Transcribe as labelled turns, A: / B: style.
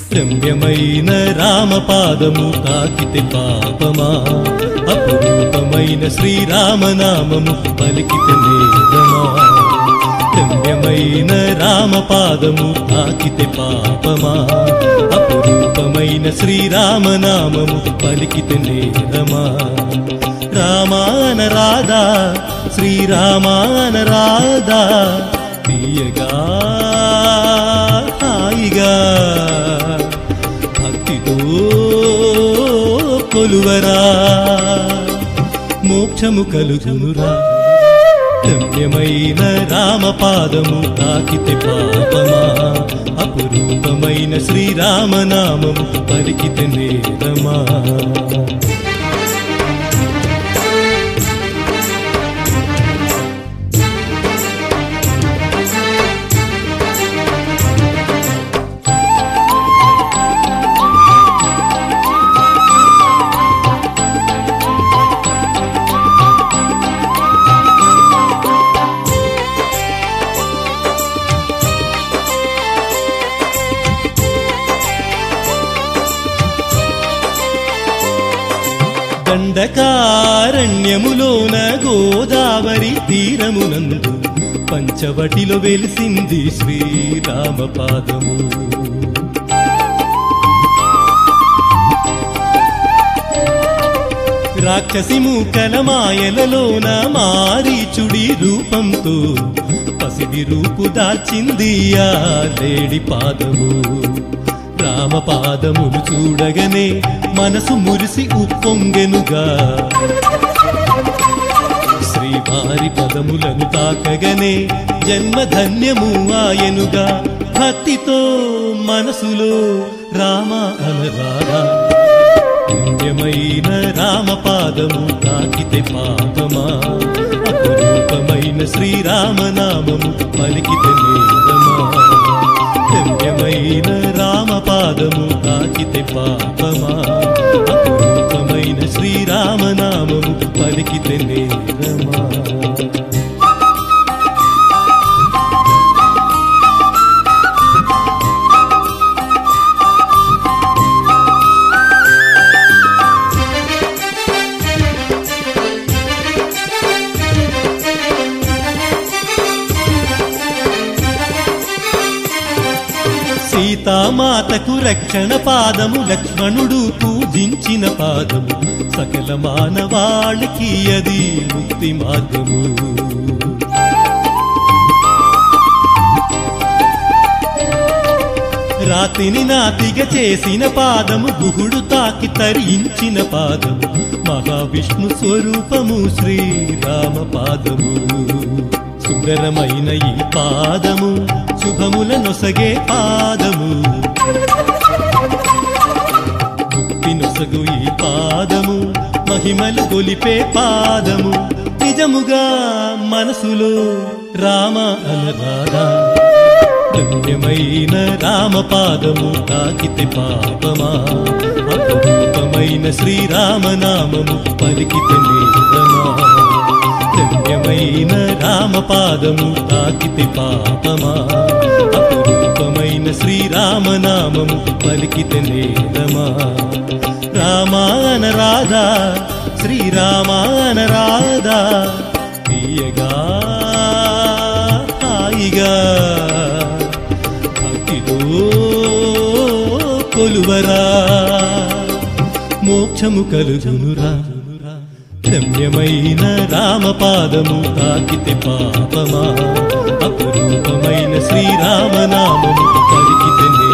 A: రమ్యమైన రామపాదము తాకితే పాపమా అపురూపమైన శ్రీరామనామము పలికితే నేరమా రమ్యమైన రామపాదము తాకితే పాపమా అపురూపమైన శ్రీరామనామము పలికితే నేరమా రామాన రాధా శ్రీరామాన రాధా తీయగా హాయిగా భక్తితో కొలువరా మోక్షము కలుగునురా రమ్యమైన రామపాదము తాకితే పాపమా అపురూపమైన శ్రీరామనామము పలికితే నేరమా దండకారణ్యములోన గోదావరి తీరమునందు పంచవటిలో వెలిసింది శ్రీరామ పాదము రాక్షసి మూకల మాయలలోన మారీచుడి రూపంతో పసిడి రూపు దాచింది ఆ లేడి పాదము రామ పాదములు చూడగనే మనసు మురిసి ఉప్పొంగెనుగా శ్రీవారి పదములను తాకగనే జన్మధన్యము ఆయనుగా భక్తితో మనసులో రామ అనరారా పుణ్యమైన రామపాదము తాకితే పాపమా అపురూపమైన శ్రీరామనామము పలికితే నేరమా పుణ్యమైన రామపాదము తాకితే పాపమా అపురూపమైన శ్రీరామనామము పలికితే నేరమా సీతామాతకు రక్షణ పాదము లక్ష్మణుడు పూజించిన పాదము సకల మానవాళికి అది ముక్తి మార్గము రాతిని నాతిగ చేసిన పాదము గుహుడు తాకి తరించిన పాదము మహావిష్ణు స్వరూపము శ్రీరామ పాదము సుందరమైన ఈ పాదము శుభముల నొసగే పాదము ముక్తి నొసగు ఈ పాదము మహిమలు గొలిపే పాదము నిజముగా మనసులో రామ అనరాధా రమ్యమైన రామపాదము తాకితే పాపమా అపురూపమైన శ్రీరామనామము పలికితే నేరమా రమ్యమైన రామపాదము తాకితే పాపమా అపురూపమైన శ్రీరామనామము పలికితే నేరమా రామాన రాధా శ్రీరామాన రాధా తీయగా హాయిగా భక్తితో కొలువరా మోక్షము కలుగునురా రమ్యమైన రామపాదము తాకితే పాపమా అపురూపమైన శ్రీరామనామము పలికితే